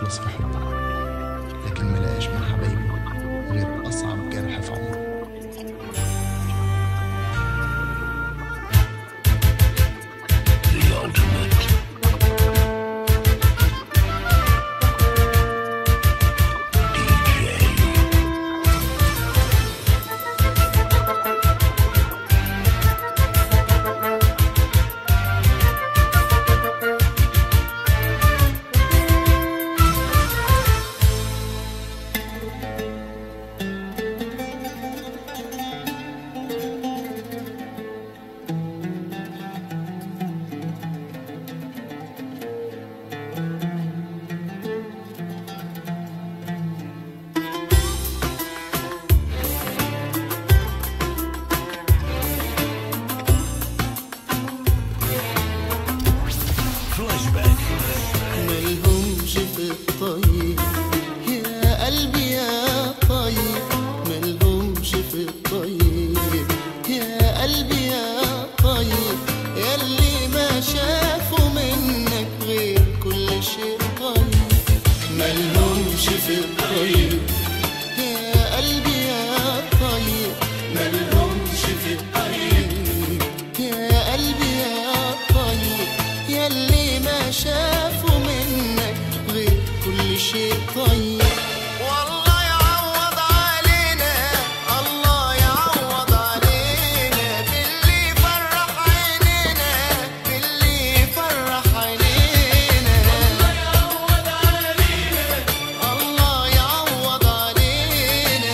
يخلص في حضنه لكن ما لقاش مع حبايبه غير أصعب جرح في عمره ملهمش في الطيب يا قلبي يا طيب ملهمش في الطيب يا قلبي يا طيب ياللي ما شافوا منك غير كل شيء طيب ملهمش في الطيب يا قلبي يا طيب ملهمش في الطيب يا قلبي يا طيب ياللي ما شافوا منك غير كل شيء طيب والله يعوض علينا الله يعوض علينا باللي فرح عينينا باللي فرح عينينا الله يعوض علينا الله يعوض علينا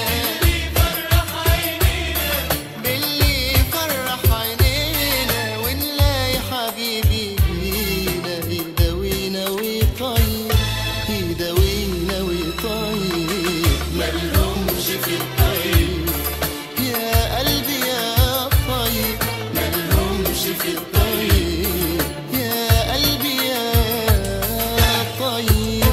باللي فرح عينينا ونلاقي حبيبي لينا يداوينا ويطيب يداوينا ويطيب ملهمش في الطيب يا قلبي يا طيب ملهمش في الطيب يا قلبي يا طيب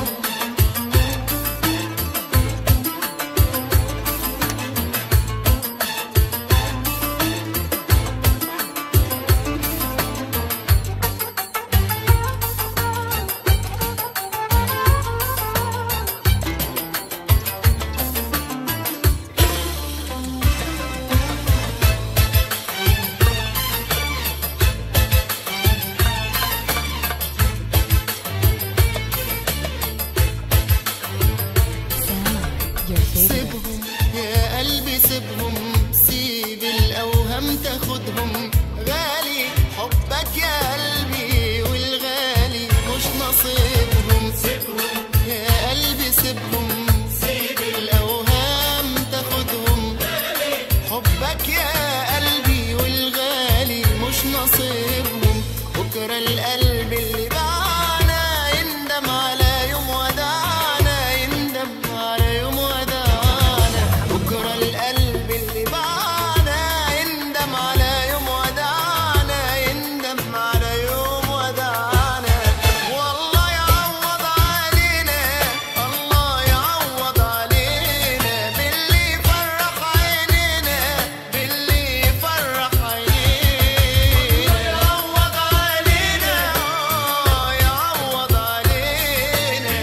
Your favorite. سيبهم يا قلبي سيبهم سيب الأوهام تاخدهم غالي حبك يا قلبي والغالي مش نصيبهم سيبهم يا قلبي سيبهم سيب الأوهام تاخدهم حبك يا قلبي والغالي مش نصيبهم بكرة القلب اللي باعنا يندم على يوم وداعنا يندم على يوم وداعنا بكرة القلب اللي باعنا يندم على يوم وداعنا يندم على يوم وداعنا والله يعوض علينا الله يعوض علينا باللي فرح عينينا باللي فرح عينينا يعوض علينا يعوض علينا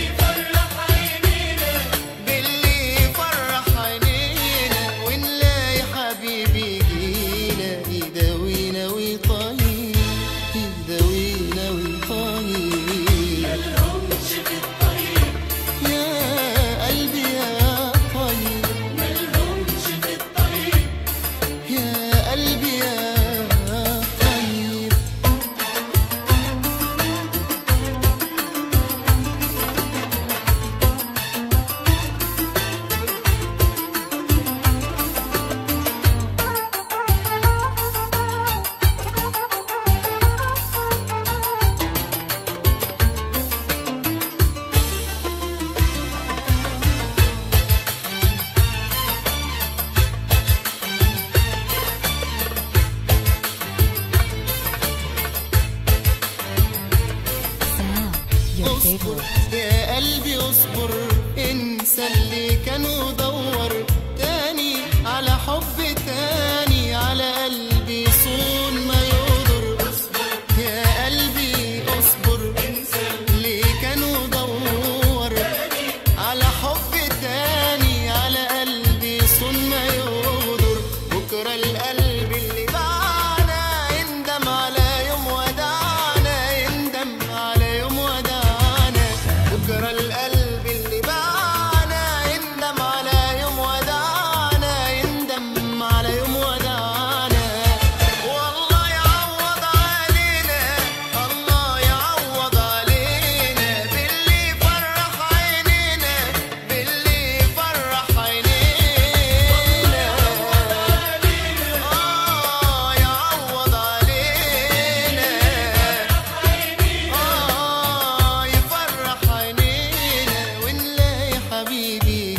باللي فرح عينينا ونلاقي حبيبي جينا يداوينا ويطيب يداوينا ويطيب يا قلبي يا طيب يا قلبي يا طيب Sound. Your اصبر favorite. يا قلبي اصبر انسى اللي كان ودور تاني على حب تاني على قلبي صون ما يقدر يا قلبي اصبر اللي كان ودور حبيبي